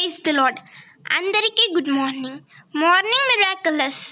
praise the Lord అందరికీ good morning morning miraculous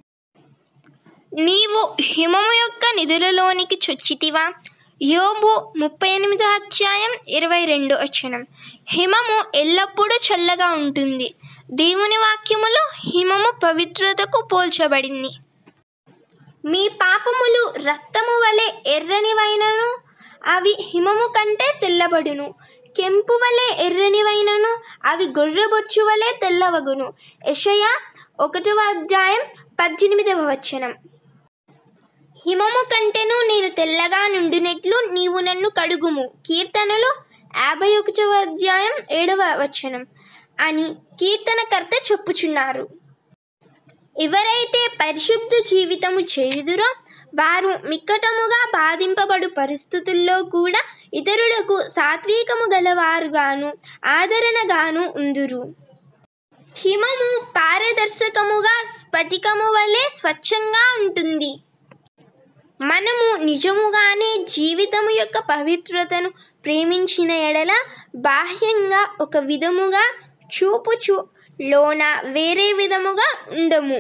నీవు హిమము యొక్క నిధులలోనికి చొచ్చితివా యోబు ముప్పై ఎనిమిదో అధ్యాయం ఇరవై రెండు వచనం హిమము ఎల్లప్పుడూ చల్లగా ఉంటుంది దేవుని వాక్యములో హిమము పవిత్రతకు పోల్చబడింది మీ పాపములు రక్తము వలె ఎర్రనివైనను అవి హిమము కంటే తెల్లబడును కెంపు వలె ఎర్రనివైనను అవి గొర్రెబొచ్చు వలె తెల్లవగును యెషయా ఒకటవ అధ్యాయం పద్దెనిమిదవ వచనం హిమము కంటేను నేను తెల్లగా నుండినట్లు నీవు నన్ను కడుగుము కీర్తనలు యాభై ఒకటవ అధ్యాయం ఏడవ వచనం అని కీర్తనకర్త చెప్పుచున్నారు ఎవరైతే పరిశుద్ధ జీవితము చేయుదురో వారు మిక్కటముగా బాధింపబడు పరిస్థితుల్లో కూడా ఇతరులకు సాత్వికము గలవారుగాను ఆదరణగాను ఉందురు హిమము పారదర్శకముగా స్ఫటికము వలె స్వచ్ఛంగా ఉంటుంది మనము నిజముగానే జీవితము యొక్క పవిత్రతను ప్రేమించిన ఎడల బాహ్యంగా ఒక విధముగా చూపుచు లోన వేరే విధముగా ఉండము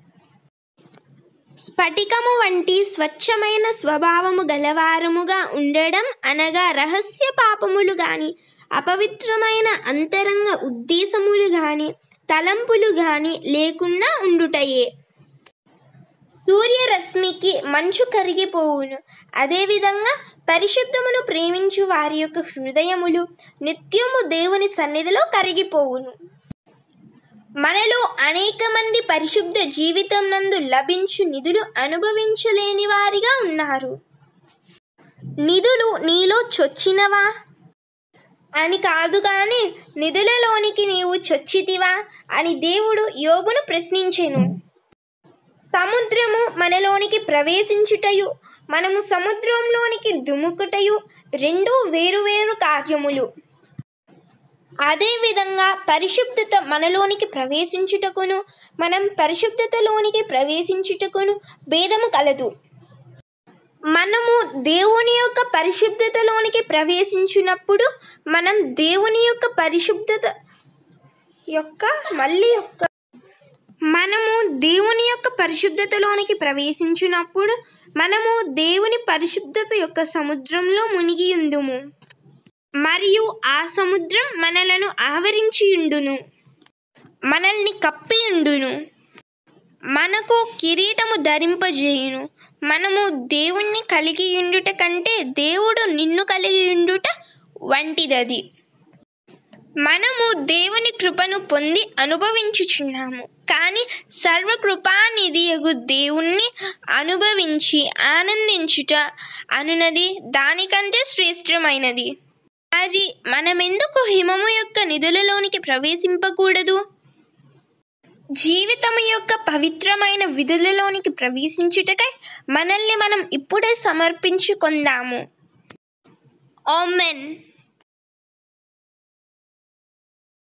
స్ఫటికము వంటి స్వచ్ఛమైన స్వభావము గలవారముగా ఉండడం అనగా రహస్య పాపములు గాని అపవిత్రమైన అంతరంగ ఉద్దేశములు గాని తలంపులు గాని లేకుండా ఉండుటయే సూర్యరశ్మికి మంచు కరిగిపోవును అదేవిధంగా పరిశుద్ధమును ప్రేమించు వారి యొక్క హృదయములు నిత్యము దేవుని సన్నిధిలో కరిగిపోవును మనలో అనేక మంది పరిశుద్ధ జీవితం నందు లభించు నిధులు అనుభవించలేని వారిగా ఉన్నారు నిధులు నీలో చొచ్చినవా అని కాదు కానీ నిధులలోనికి నీవు చొచ్చితివా అని దేవుడు యోబును ప్రశ్నించెను సముద్రము మనలోనికి ప్రవేశించుటయు మనము సముద్రంలోనికి దుముకుటయు రెండు వేరువేరు కార్యములు అదేవిధంగా పరిశుద్ధత మనలోనికి ప్రవేశించుటకును మనం పరిశుద్ధతలోనికి ప్రవేశించుటకును భేదము కలదు మనము దేవుని యొక్క పరిశుద్ధతలోనికి ప్రవేశించినప్పుడు మనం దేవుని యొక్క పరిశుద్ధత యొక్క మళ్ళీ యొక్క మనము దేవుని యొక్క పరిశుద్ధతలోనికి ప్రవేశించినప్పుడు మనము దేవుని పరిశుద్ధత యొక్క సముద్రంలో మునిగి ఉందుము మరియు ఆ సముద్రం మనలను ఆవరించి ఉండును మనల్ని కప్పి ఉండును మనకు కిరీటము ధరింపజేయును మనము దేవుణ్ణి కలిగి ఉండుట కంటే దేవుడు నిన్ను కలిగి ఉండుట వంటిదది మనము దేవుని కృపను పొంది అనుభవించుచున్నాము కానీ సర్వకృపానిధియగు దేవుణ్ణి అనుభవించి ఆనందించుట అనునది దానికంటే శ్రేష్టమైనది మరి మనమెందుకు హిమము యొక్క నిధులలోనికి ప్రవేశింపకూడదు జీవితము యొక్క పవిత్రమైన విధులలోనికి ప్రవేశించుటకై మనల్ని మనం ఇప్పుడే సమర్పించుకుందాము ఓమెన్